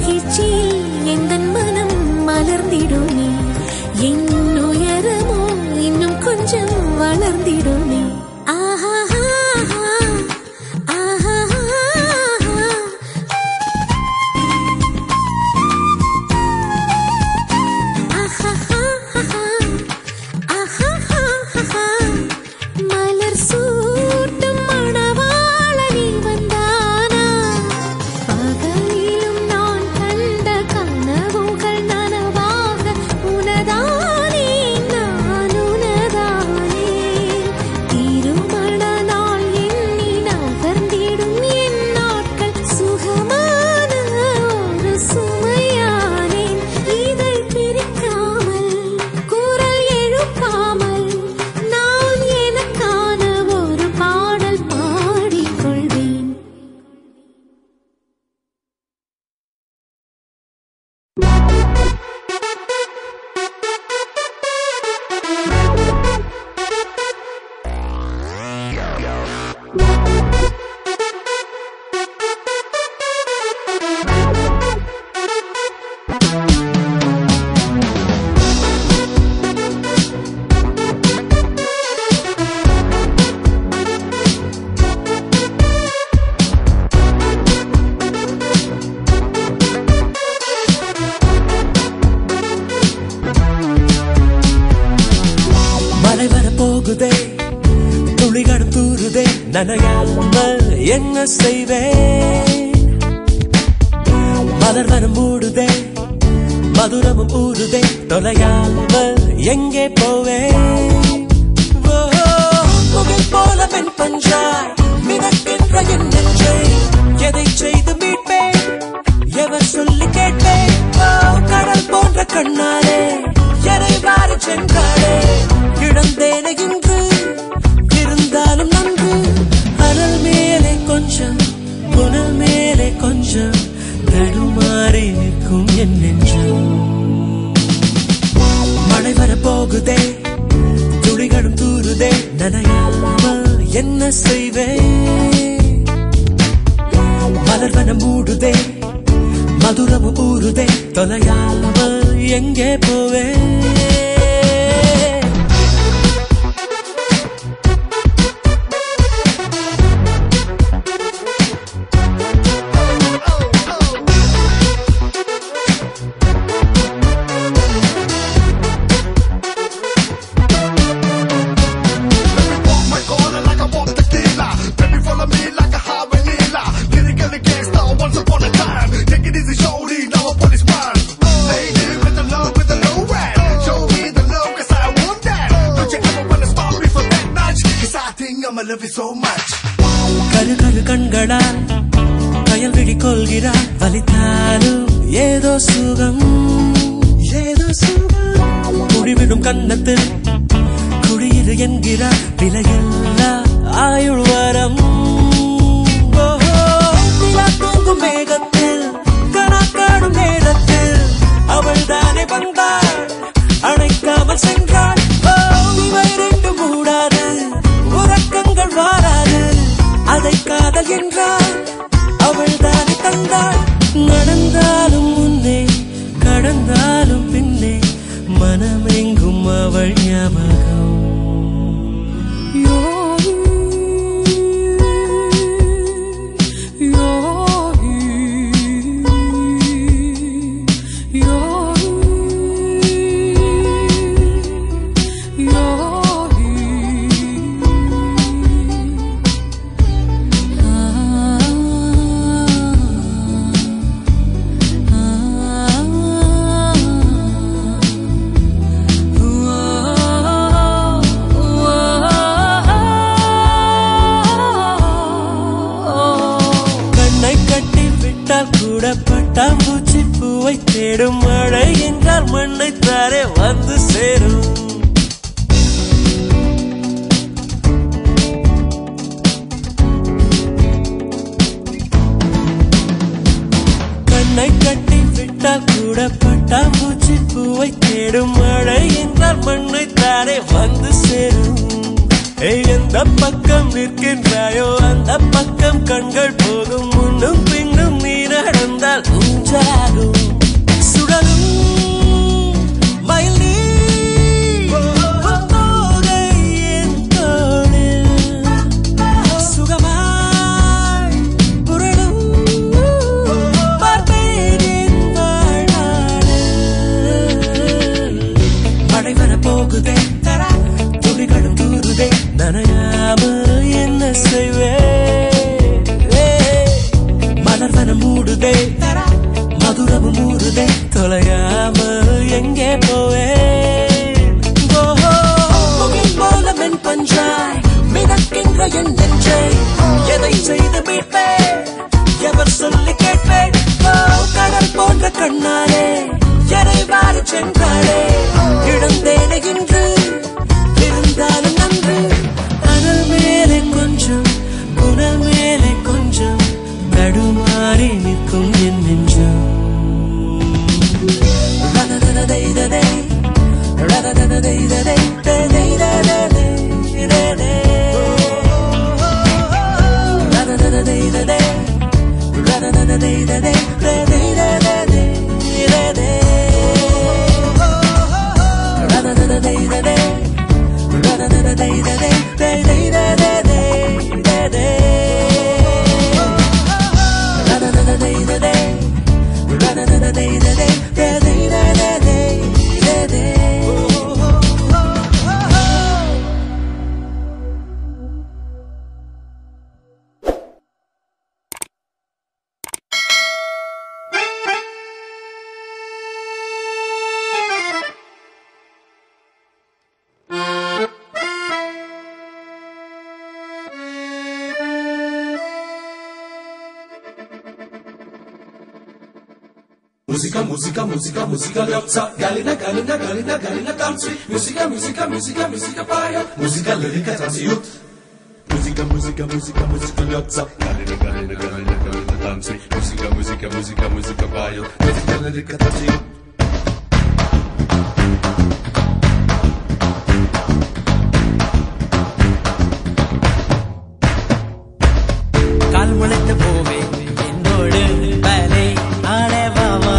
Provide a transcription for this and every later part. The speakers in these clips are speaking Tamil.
மகிழ்ச்சியில் எந்தன் மனம் மலர்ந்திடுமே என் உயரமோ இன்னும் கொஞ்சம் வளர்ந்திடுமே ஆஹா ஆஹா மலர் சூட்டும் மணவாளனி வந்தானா பகலிலும் நான் கண்ட கனவுகள் நனவாக உனதானே நான் உனதானே திருமண நாள் எண்ணி நகர்ந்திடும் என் நாட்கள் சுகமான ஒரு சுமையானேன் இதை பிரிக்காமல் குரல் எழுப்பாமல் நான் எனக்கான ஒரு பாடல் பாடிக்கொள்வேன் மழை வர போகுதே துளிகள் தூருதே நனையாம என்ன செய்வேன் மலர் வனம் மூடுதே மதுரமும் ஊறுதே தொலையாம எங்கே போவேன் ஓ, முகில் போல மென் பஞ்சாய் மிதக்கின்ற என் நெஞ்சை எதை செய்து மீட்பேன் எவர் சொல்லி கேட்பேன் ஓ, கடல் போன்ற கண்ணாலே எரை வாரி சென்றாளே இழந்தேனே இன்று இருந்தாலும் நன்று அனல் மேலே கொஞ்சம் புனல் மேலே கொஞ்சம் தடுமாறி நிற்கும் என் நெஞ்சம் மழை வர போகுதே துளிகளும் தூருதே நனையாம என்ன செய்வேன் மலர்வன மூடுதே மதுரமும் ஊறுதே தொலையாம எங்கே போவேன் walk my corner like I walk tequila. Baby, follow me like a high vanilla. Lyrically gangsta once upon a time. Take it easy, shorty, now I'm policeman. Lady with the love, with the low rap. Show me the love, cause I want that. Don't you ever wanna stop me for that notch? Cause I think I'ma love you so much. கரு கரு கண்களால் கயல் விழி கொள்கிறார் வலித்தாலும் ஏதோ சுகம் ஏதோ சுகம் குடிவிடும் கன்னத்தில் குடியிரு என்கிறார் விலையில்லா ஆயுள் வரம் ஓஹோ, நிலா தூங்கும் மேகத்தில் கனா காணும் நேரத்தில் அவள் தானே வந்தாள் அணைக்காமல் சென்றாள் ஓ, இவை ரெண்டும் மூடாது உறக்கங்கள் வாராது அதை காதல் என்றாள் அவள் தானே தந்தாள் நடந்தாலும் முன்னே கடந்தாலும் பின்னே மனமெங்கும் அவள் ஞாபகம் கண்ணை கட்டி விட்டால் கூட பட்டாம்பூச்சி பூவை தேடும் மழை என்றால் மண்ணை தாரே வந்து சேரும் கண்ணை கட்டி விட்டால் கூட பட்டாம்பூச்சி பூவை தேடும் மழை என்றால் மண்ணை தாரே வந்து சேரும் ஏய், எந்த பக்கம் நிற்கின்றாயோ அந்த பக்கம் கண்கள் போகும் முன்னும் பின்னும் நீ நடந்தால் உஞ்சாகும் மனம் மூடுதே மதுரமும் மூடுதே தொலையாம எங்கே போவேன் ஓஹோ, முகில் போல மென் பஞ்சாய் மிதக்கின்ற என் நெஞ்சை எதை செய்து மீட்பேன் எவர் சொல்லி கேட்பேன் ஓ, கடல் போன்ற கண்ணாலே எதை வாரி சென்றாளே இழந்தேனே இன்று இருந்தாலும் நன்று அனல் மேலே கொஞ்சம் புனல் மேலே கொஞ்சம் தடுமாறி நிற்கும் என் நெஞ்சம் ரததததைததை, ரததததைததை, ததைதததை, ததை. ரததததைததை, ரததததைததை, ததைதததை, ததை. ரததததைததை, ரததததைததை, ததைதததை, ததை. ரததததைததை, ரததததைததை, ததைதததை, ததை. Muzyka, muzyka, muzyka, muzyka liopca Galina, galina, galina, galina tancuj Muzyka, muzyka, muzyka, muzyka paja Muzyka, liryka, tancjut Muzyka, muzyka, muzyka, muzyka liopca Galina, galina, galina, galina tancuj Muzyka, muzyka, muzyka, muzyka paja Muzyka, liryka, tancjut கால் முளைத்த பூவே என்னோடு பலே ஆடவாவா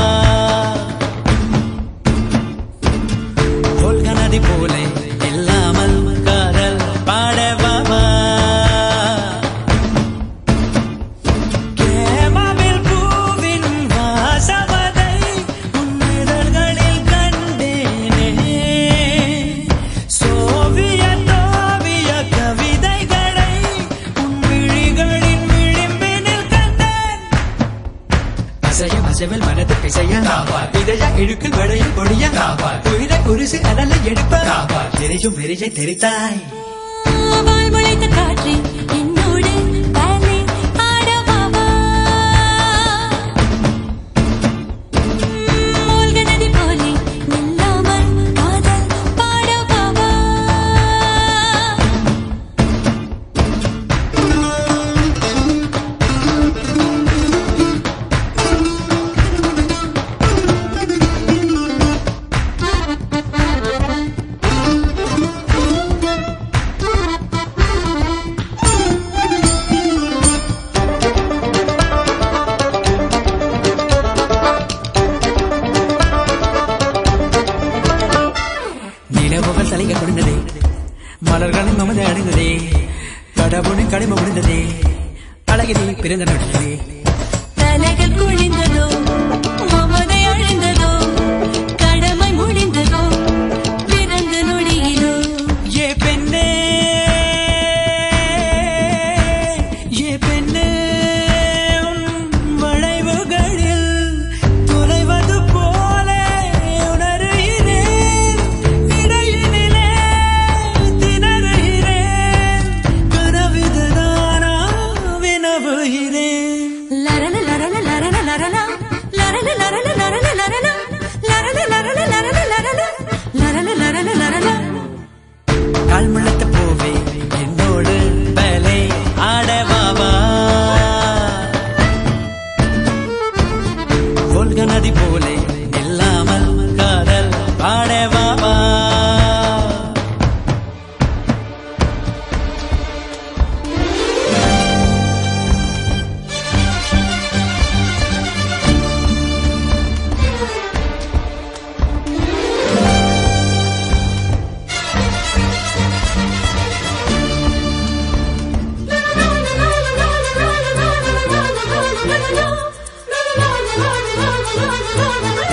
கொள்க நதி போலே இல்லாமல் காதல் பாடவாவா கேமாவில் பூவின் வாசவதை உன்னிதழ்களில் கண்டேனே சோவியத்தோவிய கவிதைகளை உன் விழிகளின் விளிம்பினில் கண்டேன் அசையும் அசைவில் மனது பிசைய இதய இழுக்கில் விளையும் கொடிய உயிரை உருசு அனலை எடுப்ப தெரியும் வெறியை தெரித்தாய் வால் முளைத்த காற்றே என்னோடு ballet ஆடவாவா. மூழ்க நதி போலே நில்லாமல் காதல் பாடவாவா. நிலவுகள் தலைக கொடுந்ததே மலர்களின் மமதை அடைந்ததே கடவுளின் கடமை முடிந்ததே அழகிலே பிறந்த நடிகரே தலைகள் குனிந்ததோ மமதை அழிந்ததோ கடமை முடிந்ததோ பிறந்த நொடியிலோ ஏ பெண்ணே ஏ பெண்ணே உன் வளைவுகளில் தொலைவது போல உணர்கிறேன் இடையினிலே திணறுகிறேன் கனவிதுதானா வினவுகிறேன் லரல லரல லரல லரல லரல லரல லரல லரல லரல லரல லரல லரல லரல லரல லரல கால் முளைத்த பூவே என்னோடு பலே ஆடவாவா கொள்க நதி போலே நில்லாமல் காதல் பாடவாவா la la la la la la la la la la la la la la la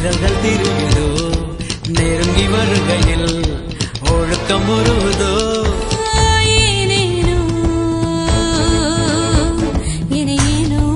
விரல்கள் திருகுதோ நெருங்கி வருகையில் ஒழுக்கம் உருகுதோ ஏனேனோ என்னை ஏனோ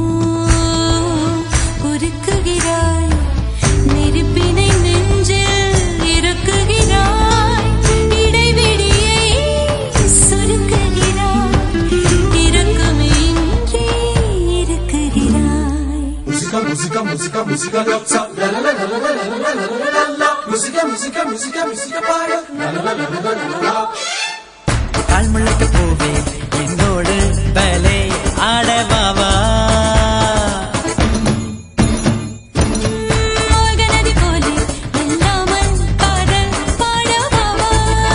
உருக்குகிறாய் நெருப்பினை நெஞ்சில் இறுக்குகிறாய் இடைவெளியை சுருக்குகிறாய் இறக்கமின்றி இருக்குகிறாய் Música, música, música, música loca. La la la la la la la la la la la la. Música, música, música, música para. La la la la la la la la. கால் முளைக்க போவே என்னோடு பலே ஆடவாவா மோகனதி போலே இல்லாமல் காதல் பாடவாவா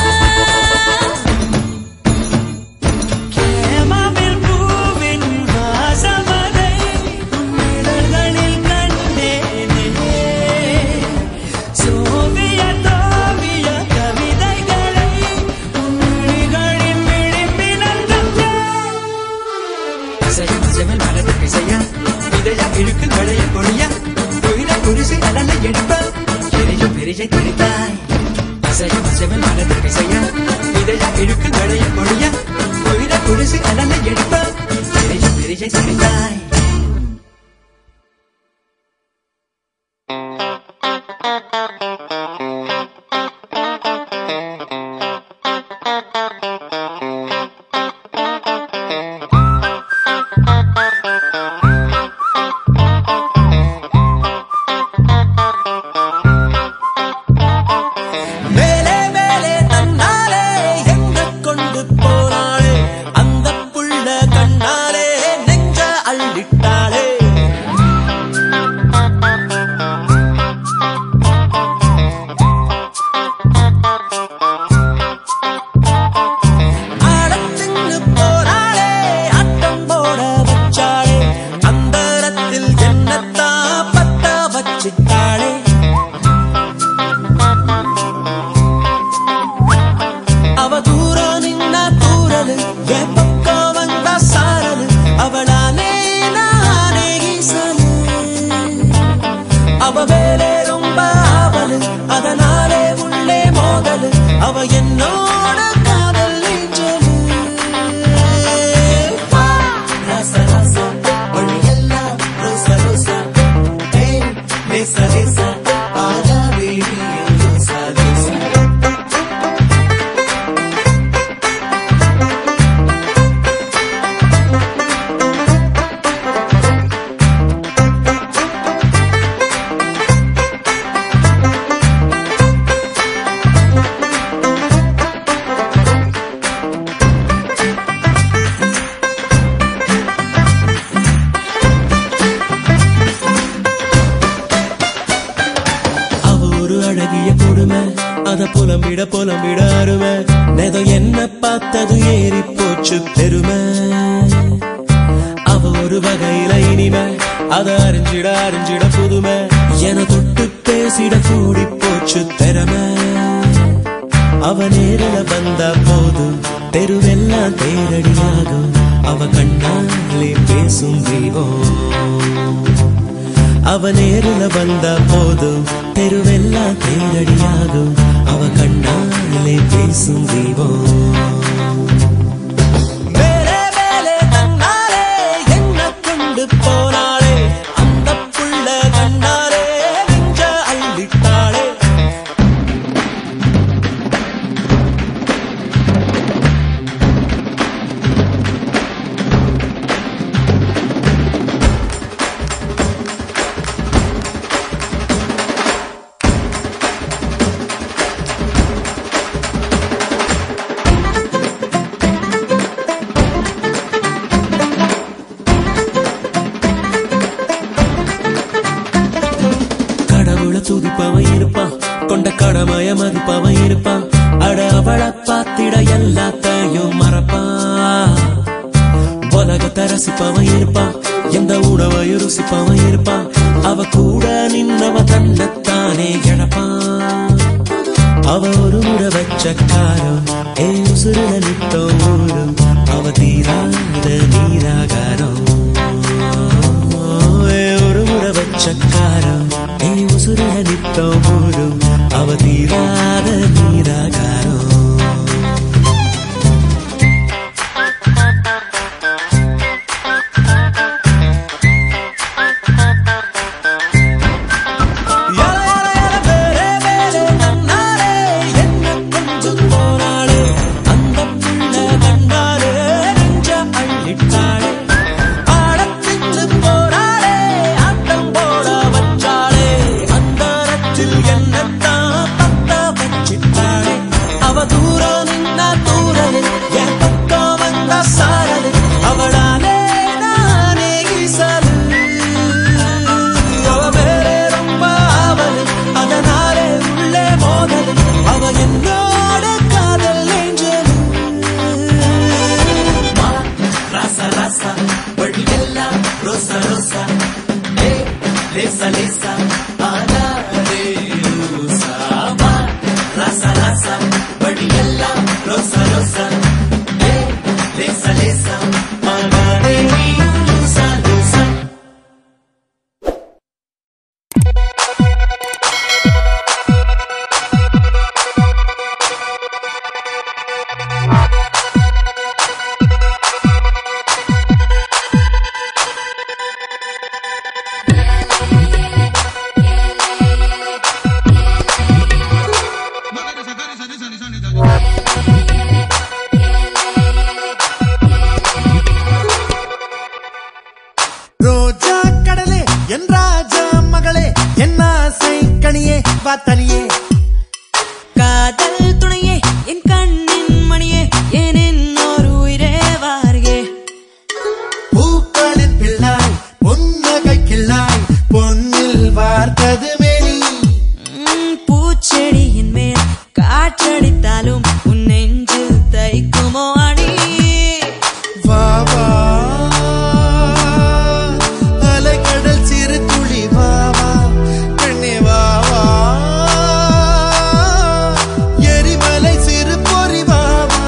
கேமாவில் பூவின் வாசமதை உன்னிதழ்களில் கண்டேனே சோவியத் ஓவிய கவிதைகளை உன்னிகளின் விளிம்பினல் கண்டேன். இசையும் இசைமல் மனதுக்கு இசையா இதழா இழுக்கு கடைய கொடியா உயிர குடிசை அலனை எடுப்ப எரியும் பெரியை தெரித்தாய் இசையும் இசைமல் மனதுக்கு இசையா இதழா இழுக்கு கடைய கொடியா உயிர குடிசை அலனை எடுப்ப எரியும் பெரியை தெரித்தாய் மேலே மேலே தன்னாலே எங்க கொண்டு போனாளே அந்த புள்ள கண்ணாலே நெஞ்ச அள்ளிட்டாளே ஆடத்துக்கு போனாளே ஆட்டம் போட வச்சாளே அந்தரத்தில் என்னத்தான் பத்த வச்சிட்டாளே அவ தூரம் நின்னா தூரலு என் பக்கம் வந்தா சாரலு அவளாலே நானே ஈசலு அவ மேலே ரொம்ப ஆவலு அதனாலே உள்ளே மோதலு அவ என்னோட காதல் நீச்சலு ரச ரச ஒளியெல்லாம் ரோச ரோச ஏய் லேச லேச ஆதா பேபி லேச லேச அவ ஒரு அழகிய கொடுமை அத புலம்பிட புலம்பிட அருமை நேதோ என்ன பார்த்தது ஏறி போச்சு பெருமை அவ ஒரு வகையில இனிமை அத அறிஞ்சிட அறிஞ்சிட புதுமை என தொட்டு பேசிட கூடி போச்சு திறமை அவ நேரில வந்தா போதும் தெருவெல்லாம் தேரடியாகும் அவ கண்ணாலே பேசும் தெய்வம் அவ நேருல வந்த போதும் தெருவெல்லாம் தேரடியாகும் அவ கண்ணாலே பேசும் தெய்வம் மேலே மேலே தன்னாலே என்ன கொண்டு போனாளே அந்த புள்ள கண்ணாலே நெஞ்ச அள்ளிட்டாளே கடவுளை துதிப்பவன் இருப்பான் கொண்ட கடமைய மதிப்பவன் இருப்பான் அட அவளை பார்த்திட எல்லாத்தையும் மறப்பான் உலகத்தை ரசிப்பவன் இருப்பான் எந்த உணவையும் ருசிப்பவன் இருப்பான் அவ கூட நின்னவ தன்னைத்தானே இழப்பான் அவ ஒரு முறை வச்ச காரம் ஏ உசுருல நித்தம் ஊரும் அவ தீராத நீராகாரம் ஏ ஒரு முறை வச்ச காரம் ஏ உசுர நித்தம் போதும் அவ தீராத நீராகாரம் யார யார யார வேறே வேறே நன்னாரே என்ன கொஞ்சம் போனாளே அந்த புள்ள கண்டாரே நெஞ்ச அள்ளிட்டாளே ஆடத்தின்னு போறாளே ஆட்டம் போட வச்சாளே அந்த ரத்தில் என்னத்தான் பத்த வச்சிட்டாளே அவ தூரம் நின்னா தூரலே என் பக்கம் வந்தா சாரலே அவளாலே நானே ஈசலு அவ வேறே ரொம்ப ஆவல் அதனாலே உள்ளே மோதல் அவ என்னோட காதல் ஏஞ்சல் ராசா ராசா வழி எல்லாம் ரோசா ரோசா ஏ லேசா லேசா ஆனாரே ரோசா வா ராசா ராசா வழி எல்லாம் ரோசா ரோசா ஏ லேசா லேசா ஆனாரே ரோசா ரோசா ரோஜா கடலே என் ராஜா மகளே என் ஆசை கனியே வா தனியே காதல் துணையே என் கண்ணின் மணியே என் இன்னொரு உயிரே வாரியே பூக்களின் பிள்ளாய் பொன்னகை கிள்ளாய் பொன்னில் வார்த்தது மேனி ம், பூச்செடியின் மேல் காற்றடித்தாலும் உன் நெஞ்சு தைக்குமோ அடி வா வா அலைக்கடல் சிறு துளி வா வா கண்ணே வா வா எரிமலை சிறு பொறி வா வா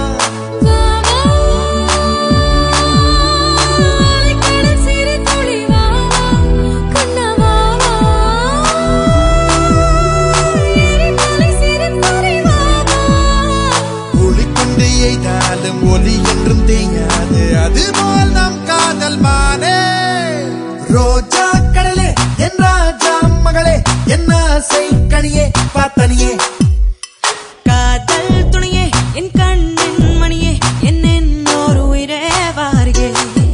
ஒளிக்கொண்டு எய்தாலும் ஒலி என்றும் தேயாது அதுபோல் நம் காதல் மானே ரோஜா கடலே என் ராஜா மகளே என் ஆசை கனியே பார்த்தனியே காதல் துணையே என் கண்ணின் மணியே என் இன்னொரு உயிரே வாரியே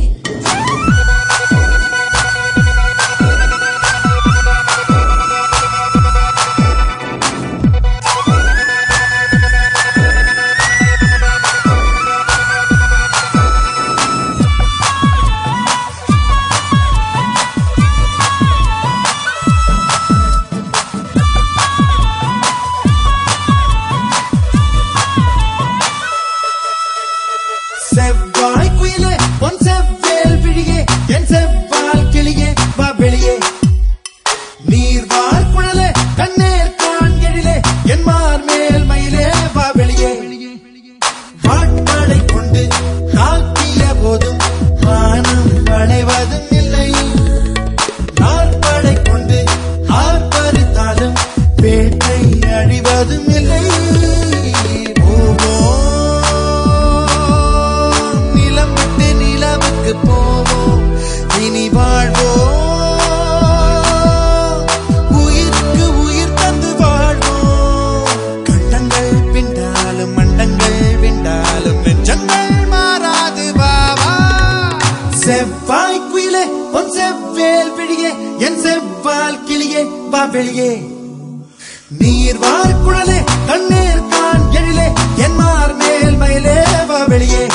செவ்வாய் குயிலே பொன் செவ்வேல் விழியே என் செவ்வால் கிளியே வா வெளியே நீர் வார் குழலே கண்ணேர் கான் எழிலே என் மார் மேல் மயிலே வா வெளியே வாட்பாடை கொண்டு தாக்கிய போதும் வானம் வளைவதும் இல்லை நாற்படை கொண்டு ஆர்ப்பரித்தாலும் வேட்டை அழிவதும் இல்லை போவோம் நிலம் விட்டு நிலவுக்கு போவோம் இனி வாழ்வோம் உயிருக்கு உயிர் தந்து வாழ்வோம் கண்டங்கள் பிண்டாலும் மண்டங்கள் விண்டாலும் நெஞ்சங்கள் மாறாது பாவா செவ்வாய் குயிலே பொன் செவ்வேல் பிழியே என் செவ்வால் கிளியே வா வெளியே நீர் வார் குழலே கண்ணீர் கான் எழிலே என் மார் மேல் மயிலே வா வெளியே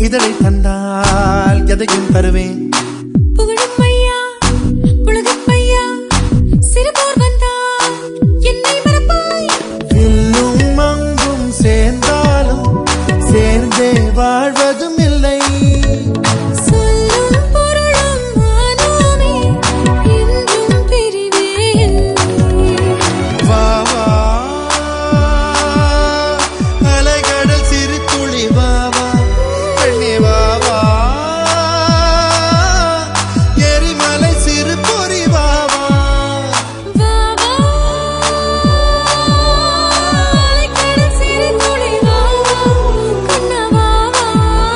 இதழை தந்தால் எதையும் தருவேன் புகழும் ஐயா புலகப் ஐயா சிறுபோர் வந்தால் என்னை மறப்பாய் வில்லும் மங்கும் சேர்ந்தாலும் சேர்ந்தே வாழ்வதும் இல்லை சொல்லும் பொருளும் மானோமே என்றும் பிரிவே இல்லை வா வா அலைகடல் சிறு துளி வா வா பெண்ணே வா வா எரிமலை சிறு பொறி வா வா வா வா அலைக்கடல் சிறு துளி வா வா கண்ணா வா வா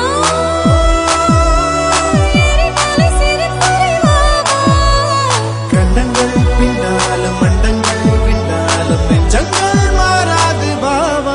எரிமலை சிறு பொறி வா வா கண்டங்கள் பின்னாலும் மண்டங்கள் பின்னாலும் நெஞ்சங்கள் மாறாது வா வா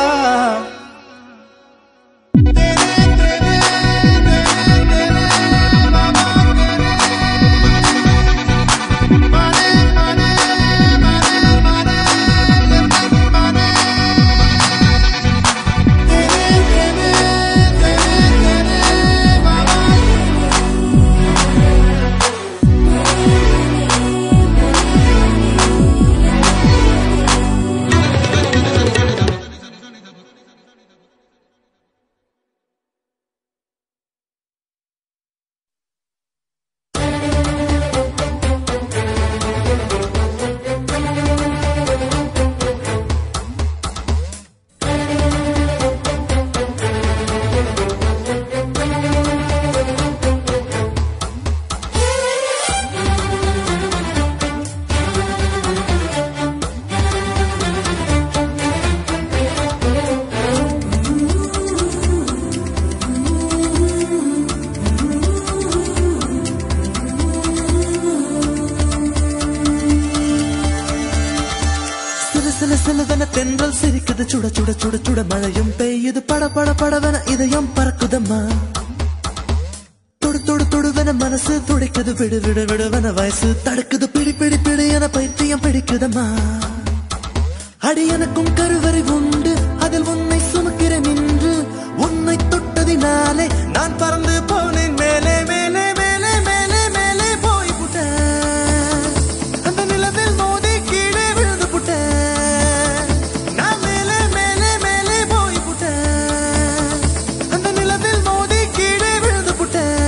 சில சில சிலவென தென்றல் சிரிக்குது சுட சுட சுட சுட மழையும் பெய்யுது பட பட படவென இதயம் பறக்குதம்மா தொடு தொடு தொடுவென மனசு துடிக்குது விடு விடு விடுவென வயசு தடுக்குது பிடி பிடி பிடி என பைத்தியம் பிடிக்குதம்மா அடி எனக்கும் கருவறை உண்டு அதில் உன்னை சுமக்கிறேன் இன்று உன்னை தொட்டதினாலே நான் பறந்து போனேன் மேலே மேலே மேலே மேலே மேலே போய் புட்டேன் அந்த நிலவில் மோதி கீழே விழுந்து புட்டேன் நான் மேலே மேலே மேலே போய் புட்டேன் அந்த நிலவில் மோதி கீழே விழுந்து புட்டேன்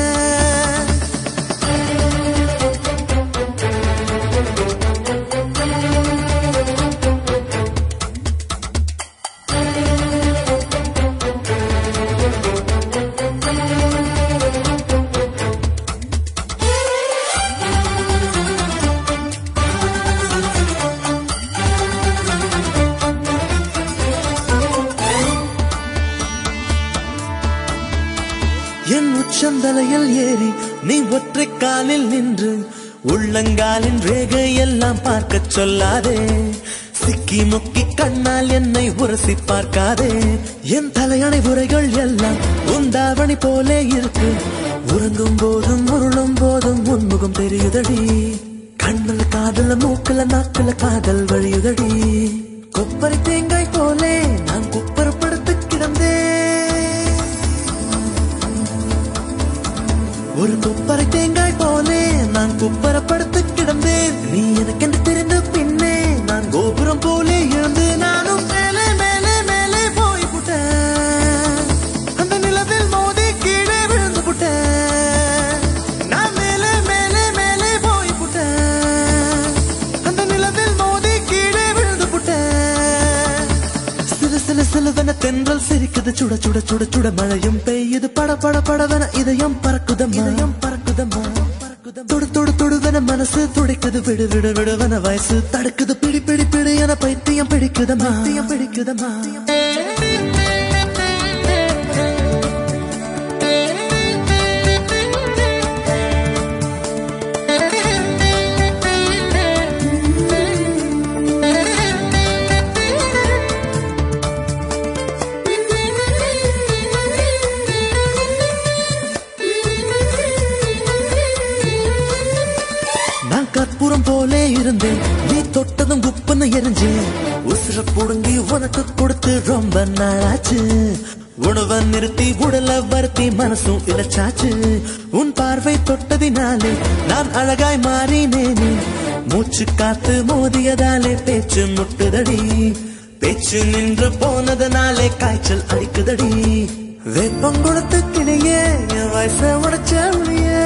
என் உச்சந்தலையில் ஏறி நீ ஒற்றை காலில் நின்று உள்ளங்காலின் ரேகை எல்லாம் பார்க்கச் சொல்லாதே சிக்கி முக்கி கண்ணால் என்னை உரசி பார்க்காதே என் தலையணை உரைகள் எல்லாம் உந்தாவணி போலே இருக்கு உறங்கும் போதும் உருளும் போதும் உன்முகம் தெரியுதடி கண்ணுல காதல மூக்குல நாக்குல காதல் வழியுதடி கொப்பரை தேங்காய் போலே நான் குப்பரப்படுத்து கிடந்தேன் ஒரு குப்பரை தேங்காய் போலே நான் குப்பரப்படுத்து கிடந்தேன் நீ எனக்கென்று தெரிந்த பின்னே நான் கோபுரம் போலே எழுந்து நானும் மேலே மேலே மேலே போய் புட்டேன் அந்த நிலவில் மோதி கீழே விழுந்து புட்டேன் நான் மேலே மேலே மேலே போய் புட்டேன் அந்த நிலவில் மோதி கீழே விழுந்து புட்டேன் சில சில சிலவென தென்றல் சிரிக்குது சுட சுட சுட சுட மழையும் பெய்யுது பட பட படவென இதயம் பறக்குதம்மா இதயம் பறக்குதம்மா தொடு தொடு தொடுவென மனசு துடிக்குது விடு விடு விடுவென வயசு தடுக்குது பிடி பிடி பிடி என பைத்தியம் பிடிக்குதம்மா பைத்தியம் பிடிக்குதம்மா நான் கற்பூரம் போலே இருந்தேன் நீ தொட்டதும் குப்புன்னு எரிஞ்சு உசுர புடுங்கி உனக்கு கொடுத்து ரொம்ப நாளாச்சு உணவை நிறுத்தி உடல வருத்தி மனசும் இழைச்சாச்சு உன் பார்வை தொட்டதினாலே நான் அழகாய் மாறினேனே மூச்சு காத்து மோதியதாலே பேச்சு முட்டுதடி பேச்சு நின்று போனதனாலே காய்ச்சல் அடிக்குதடி வெப்பம் கொடுத்து கிளியே என் வயச உடைச்ச ஒளியே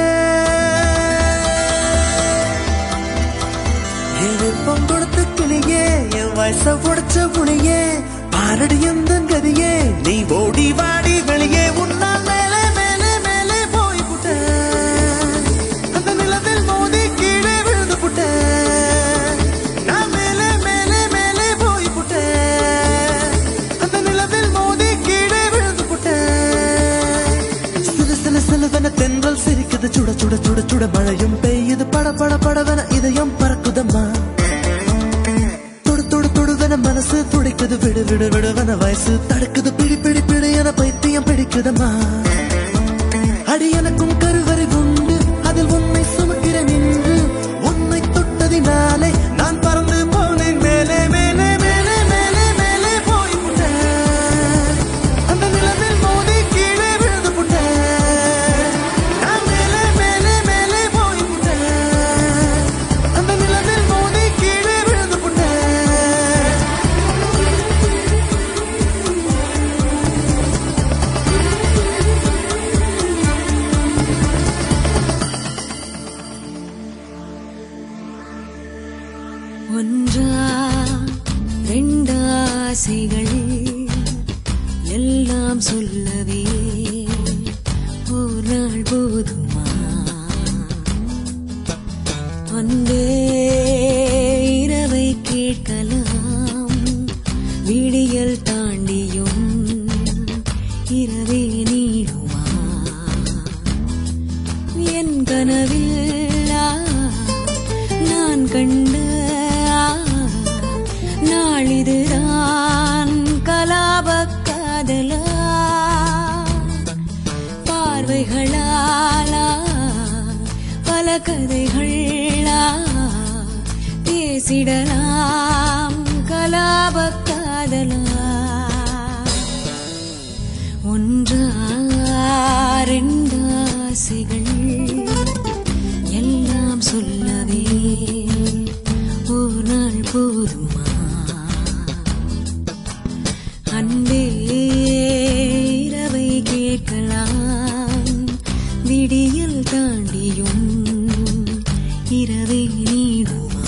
என் வெப்பம் கொடுத்து கிளியே என் வயச உடைச்ச புளியே பாரடி எந்த கதியே நீ ஓடி வாடி வெளியே உன்னால் மேலே மேலே மேலே போய் புட்ட அந்த நிலவில் மோதி கீழே விழுந்து புட்ட நான் மேலே மேலே மேலே போய் புட்ட அந்த நிலவில் மோதி கீழே விழுந்து புட்ட சில சில சிலவென தென்றல் சிரிக்குது சுட சுட சுட சுட மழையும் பெய்யுது பட பட படவென இதயம் பறக்குதம்மா தொடு தொடு தொடுவென மனசு துடிக்குது விடு விடு விடுவென வயசு தடுக்குது பிடி பிடி பிடி என பைத்தியம் பிடிக்குதம்மா அடி எனக்கும் கருவறை உண்டு அதில் உன்னை சுமக்கிறேன் நின்று உன்னை தொட்டதினாலே நான் பறந்து போனேன் மேலே மேலே மேலே மேலே மேலே போய் புட்டேன் அந்த நிலவில் மோதி கீழே விழுந்து புட்டேன் நான் மேலே மேலே மேலே போய் புட்டேன் அந்த நிலவில் மோதி கீழே விழுந்து புட்டேன் ஒன்றா ரெண்டாசைகள் எல்லாம் சொல்லவே ஒரு நாள் போதுமா அன்பே இரவை கேட்கலாம் விடியல் தாண்டியும் இரவே நீடுமா என் கனவில் ஆ, நான் கண்ட ஆ, நாளிதுதான் கலாப காதலா பார்வைகளாலா பல கதைகளா பேசிடலாம் கலாப காதலா ஒன்றா ரெண்டாசைகள் எல்லாம் சொல்லவே ஒரு நாள் போதுமா அன்பே இரவை கேட்கலாம் விடியல் தாண்டியும் இரவை நீடுமா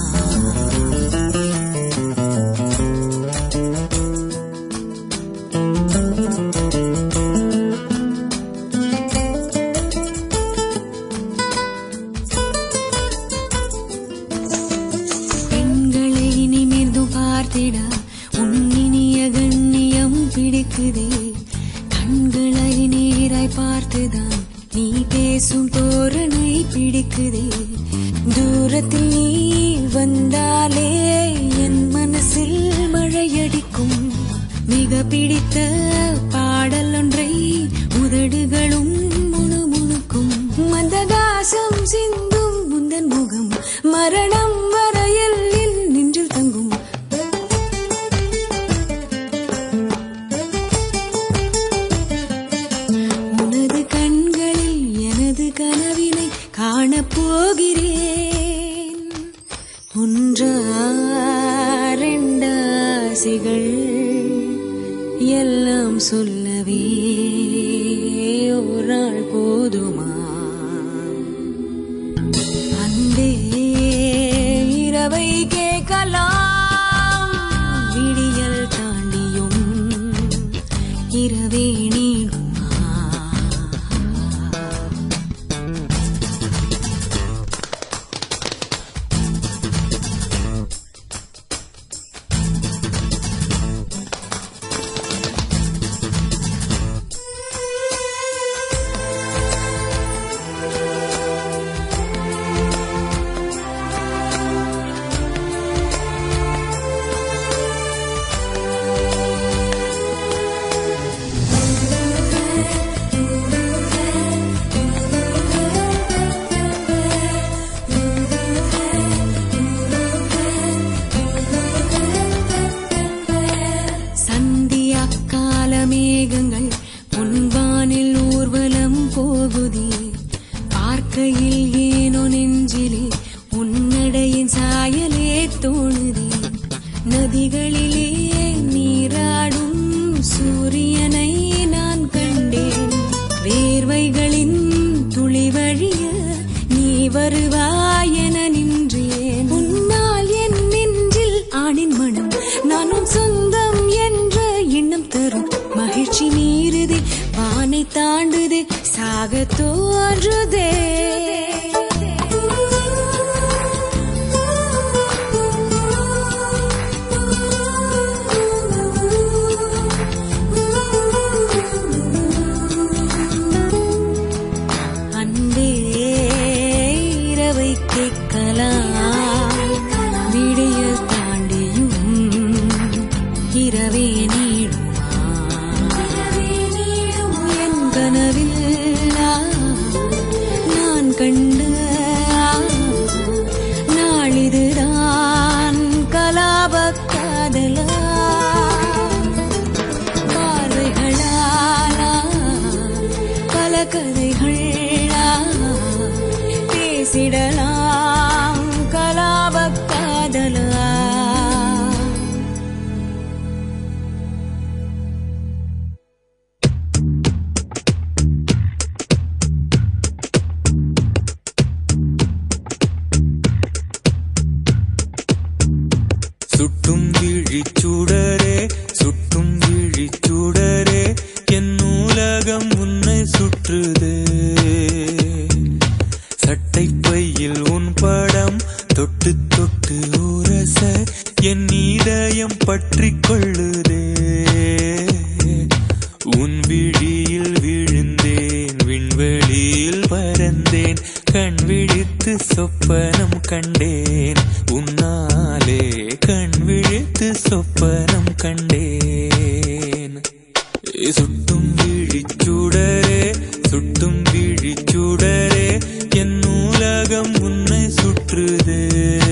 பெண்களை இனிமேர்ந்தும் பார்த்திட உன்னினிய கண்ணியம் பிடிக்குதே கண்களை நீராய் பார்த்துதான் நீ பேசும் தோரணை பிடிக்குதே தூரத்தில் நீ வந்தாலே என் மனசில் மழையடிக்கும் மிக பிடித்த பாடல் ஒன்றை உதடுகளும் முணுமுணுக்கும் மந்தகாசம் சிந்தும் முந்தன் முகம் மரணம் வரையில் என் நெஞ்சில் தங்கும் உனது கண்களில் எனது கனவினை காணப் போகிறேன் ஒன்றா ரெண்டாசைகள் எல்லாம் சொல்லவே ஒரு நாள் போதுமா அன்பே இரவை கேட்கலாம் விடியல் தாண்டியும் இரவே நீடுமா துதி பார்க்கையில் ஏனோ நெஞ்சிலே உன்னடையின் சாயலே தோணுதே நதிகளிலே நீராடும் சூரியனை நான் கண்டேன் வேர்வைகளின் துளி வழிய நீ வருவாய் என நின்றேன் உன்னால் என் நெஞ்சில் ஆணின் மனம் நானும் சொந்தம் என்ற எண்ணம் தரும் மகிழ்ச்சி மீறுதே வானை தாண்டுதே சாக தோன்றுதே அன்பே இரவை கேட்கலாம் விடியல் தாண்டியும் இரவே நீடுமா என் கனவில் நான் கண்ட நாளிதுதான் கலாப காதலா பார்வைகளாலா பல கதைகளா பேசிடலாம் கலாப காதலா சுட்டும் விழிச்சுடரே சுட்டும் விழிச்சுடரே என் நூலகம் உன்னை சுற்றுதே சட்டை பையில் உன் படம் தொட்டு தொட்டு உரச என் இதயம் பற்றிக் கொள்ளுதே உன் விழியில் விழுந்தேன் விண்வெளியில் பறந்தேன் கண் விழித்து சொப்பனம் கண்டேன் உன்னாலே கண் விழித்து சொப்பனம் கண்டேன் சுட்டும் விழிச்சுடரே சுட்டும் விழிச்சுடரே என் நூலகம் உன்னை சுற்றுதே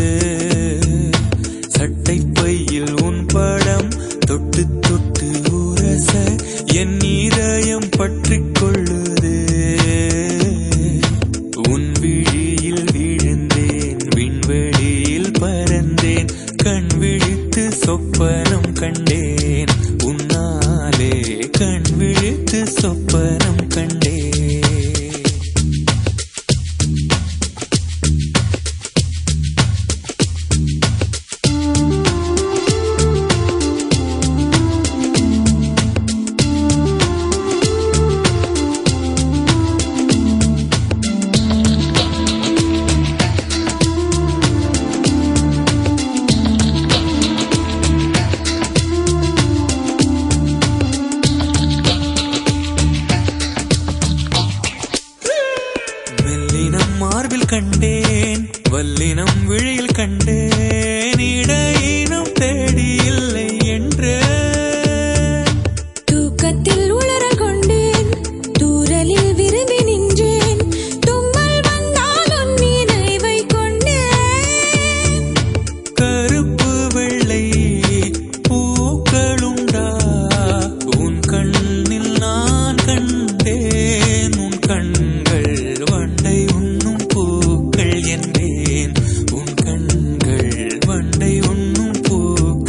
சட்டை பையில் உன் படம் தொட்டு தொட்டு உரச என் இதயம் பற்றிக் கொள்ளுதே உன் விழியில் விழுந்தேன் விண்வெளியில் பறந்தேன் கண் விழித்து சொப்பனம் கண்டேன் உன்னாலே கண் விழித்து சொப்பனம் கண்டேன் மெல்லினம் மார்பில் கண்டேன் வல்லினம் விழியில் கண்டேன் இடையினம் தேடி இல்லை என்று தூக்கத்தில் உளறல் கொண்டேன் தூரலில் விரும்பி நின்றேன் தும்மல் வந்தால் உன் நினைவை கொண்டேன் கருப்பு வெள்ளை பூக்களுண்டா உன் கண்ணில் நான் கண்டேன் உன் கண்கள் வண்டை உண்ணும் பூக்கள் என்பேன் உன் கண்கள் வண்டை உண்ணும் பூக்கள்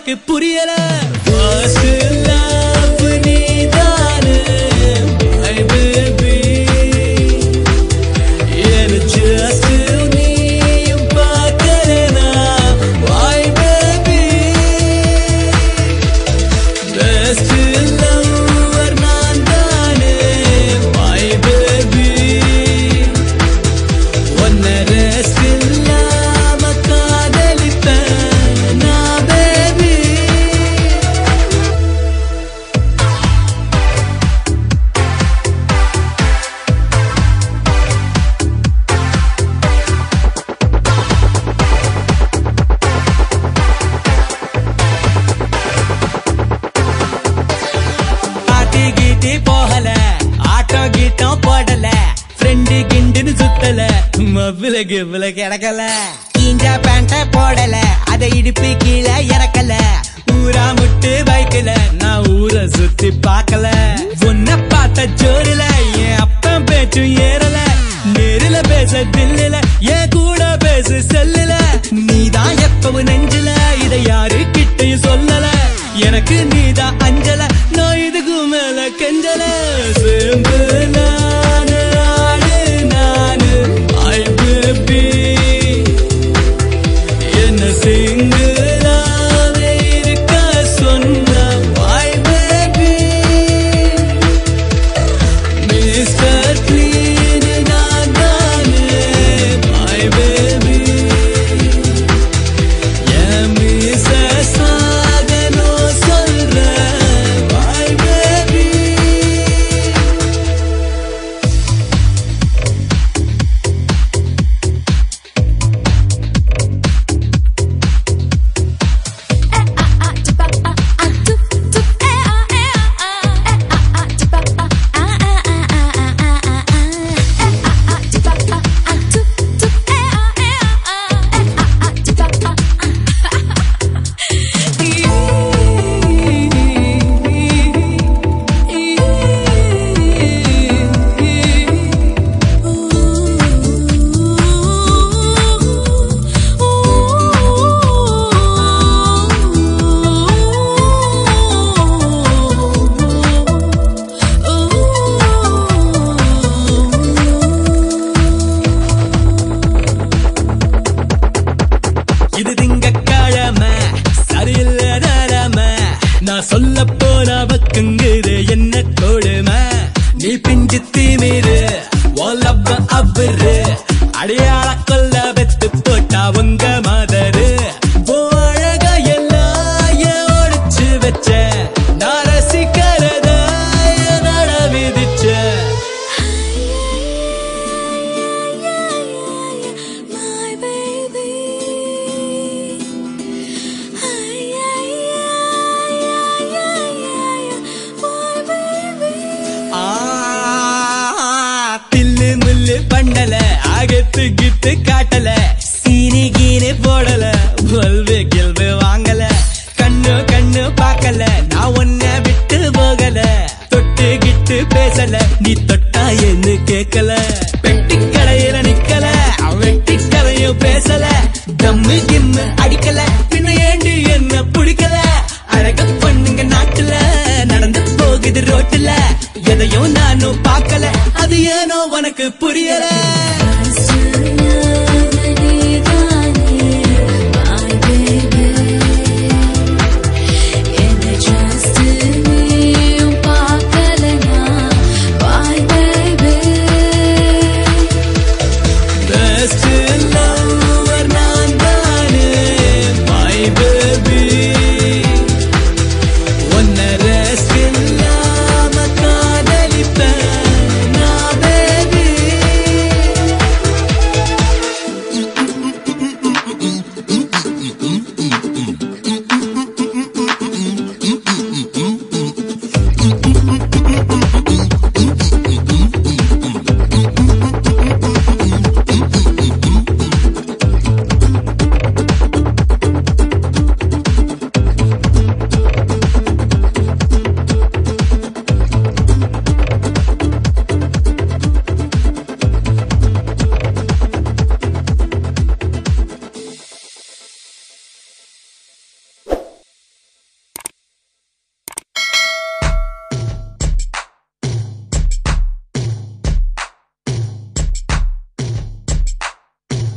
எனக்கு புரியல First love நீதானே, my baby. என்ன just நீயும் பார்க்கலனா, why baby? Best lover நான் தானே, my baby. உன்னை rest இல்லாம காதலிப்பேன் நான் baby. பாட்டி கீட்டி போகல ஆட்டோ கீட்டம் போடல ஃப்ரெண்டு கிண்டுன்னு சுத்தல மவ்வில கிவ்வில கிடக்கல கீஞ்சா பேண்ட போடல அதை இடுப்பு கீழே இறக்கல ஊரா முட்டு பைக்கல நான் ஊரை சுத்தி பார்க்கல உன்னை பார்த்த ஜோரில என் அப்பன் பேச்சும் ஏறல நேரில பேச தில்லுல என் கூட பேச செல்லுல நீதான் எப்பவும் நெஞ்சில இதை யாரு கிட்டையும் சொல்லல எனக்கு நீதான் அஞ்சல நான் இதுக்கு மேல கெஞ்சல சேம்பு நானு ஆளு நானு ஐ பேபி என்ன சிங்கிளாவே இருக்க சொன்ன ஐ பேபி மிஸ்டர் க்ளீன் நான் தானே மை பேபி என் மிஸ்ஸஸ் ஆகணும் சொல்றேன் மை பேபி இது திங்கக்கிழமை சரியில்ல நேரம நான் சொல்ல போன பக்குங்குது என்ன கொடுமை நீ பிஞ்சு தீமிரு ஓலப்ப அவ்வரு அடையாள கொல்ல வெத்து போட்டா உங்க மதரு ஓ அழக எல்லாம் ஏன் ஒழிச்சு வச்ச நான் ரசிக்கிறத ஏன் நட விதிச்சேன் My baby. My baby. ஆ, தில்லு முள்ளு பண்ணல அகத்து கித்து காட்டல சீனி கீனி போடல பல்பு கில்பு வாங்கல கண்ணு கண்ணு பார்க்கல நான் உன்னை விட்டு போகல தொட்டு கிட்டு பேசல நீ தொட்டா என்ன கேட்கல பெட்டி கடையில நிக்கல வெட்டி கதையும் பேசல தம்மு கிம்மு அடிக்கல பின்ன ஏண்டி என்ன பிடிக்கல அழக பண்ணுங்க நாட்டுல நடந்து போகுது ரோட்டுல எதையும் நானும் பார்க்கல அது ஏனோ உனக்கு புரியல Best lover நான் தானே, my baby. உன்னை rest இல்லாம காதலிப்பேன் நான் baby.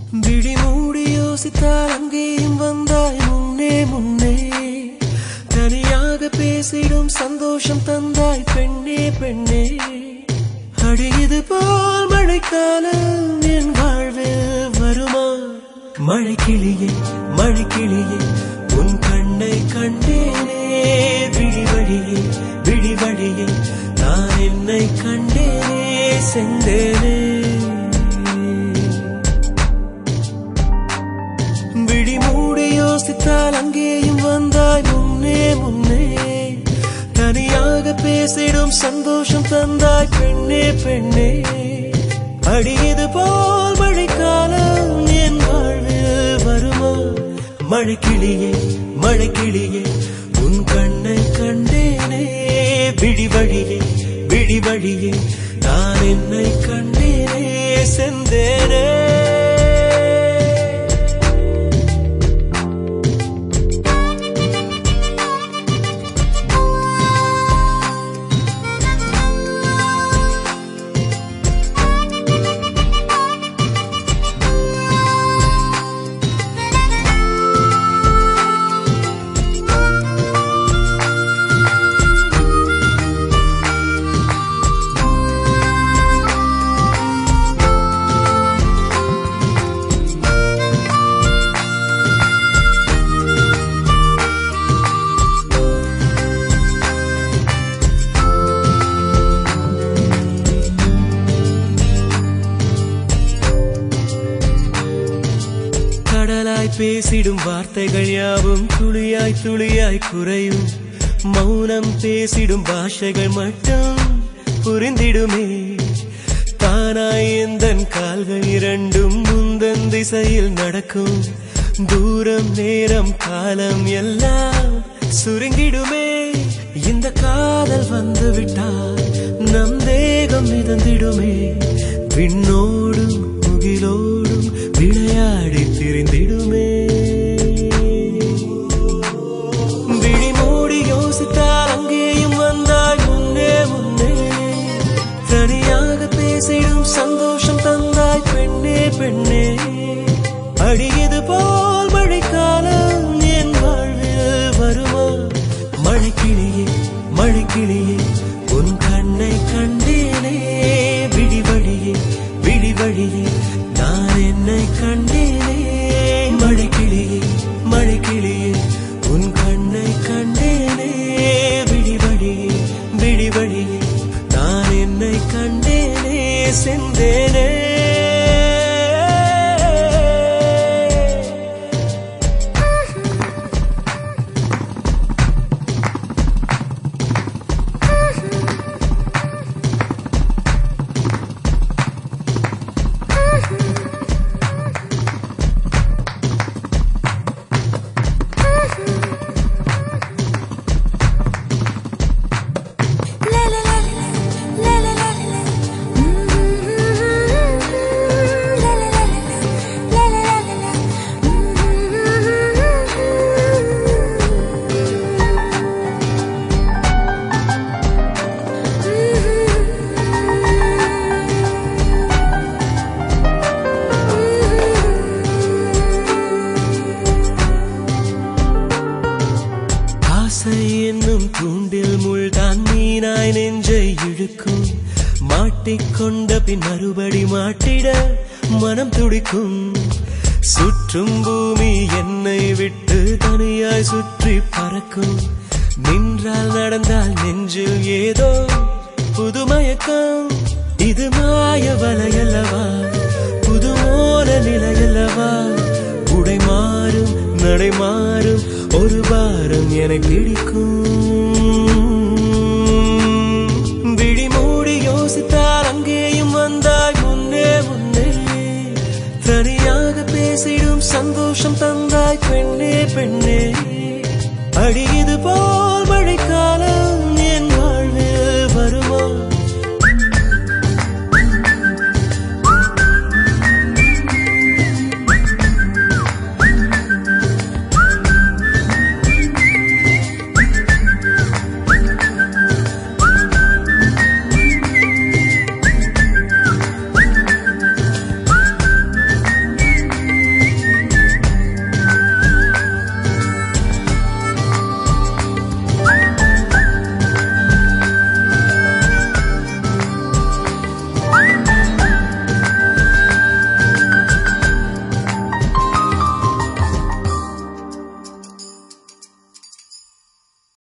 விழி மூடி யோசித்தால் அங்கேயும் வந்தாய் முன்னே முன்னே தனியாக பேசிடும் சந்தோஷம் தந்தாய் பெண்ணே பெண்ணே அடியது போல் மழைக்காலம் என் வாழ்வில் வருமா மழை கிளியே மழை கிளியே உன் கண்ணை கண்டேனே விழி வழியே விழி வழியே நான் என்னை கண்டேனே செந்தேனே விழி மூடி யோசித்தால் அங்கேயும் வந்தாய் முன்னே முன்னே தனியாக பேசிடும் சந்தோஷம் தந்தாய் பெண்ணே பெண்ணே அடியது போல் மழைக்காலம் என் வாழ்வில் வருமா மழை கிளியே மழை கிளியே உன் கண்ணை கண்டேனே விழி வழியே விழி வழியே நான் என்னை கண்டேனே செந்தேனே கடலாய் பேசிடும் வார்த்தைகள் யாவும் துளியாய் துளியாய் குறையும் மௌனம் பேசிடும் பாஷைகள் மட்டும் புரிந்திடுமே தானாய் எந்தன் கால்கள் இரண்டும் முந்தன் திசையில் நடக்கும் தூரம் நேரம் காலம் எல்லாம் சுருங்கிடுமே இந்த காதல் வந்து விட்டால் நம் தேகம் மிதந்திடுமே விண்ணோடும் முகிலோடும் விளையாடி திரிந்திடுமே விழி மூடி யோசித்தால் அங்கேயும் வந்தாய் முன்னே முன்னே தனியாக பேசிடும் சந்தோஷம் தந்தாய் பெண்ணே பெண்ணே அடியது போல் மழைக்காலம் என் வாழ்வில் வருமா மழை கிளியே மழை கிளியே உன் கண்ணை கண்டேனே விழி வழியே விழி வழியே நான் என்னை கண்டேனே மழை கிளியே மழை கிளியே உன் கண்ணை கண்டேனே விழி வழியே விழி வழியே நான் என்னை கண்டேனே செந்தேனே La la la la la la la la. Mm-hmm. La la la la la la la la la. ஆசை என்னும் தூண்டில் முள்தான் மீனாய் நெஞ்சை இழுக்கும் மாட்டிக்கொண்ட பின் மறுபடி மாட்டிட மனம் துடிக்கும் சுற்றும் பூமி என்னை விட்டு தனியாய் சுற்றி பறக்கும் நின்றால் நடந்தால் நெஞ்சில் ஏதோ புதுமயக்கம் இது மாய வலையல்லவா புது மோன நிலையல்லவா உடை மாறும் நடை மாறும் ஒரு வாரம் என பிடிக்கும் விழி மூடி யோசித்தால் அங்கேயும் வந்தாய் முன்னே முன்னே தனியாக பேசிடும் சந்தோஷம் தந்தாய் பெண்ணே பெண்ணே அடியது போ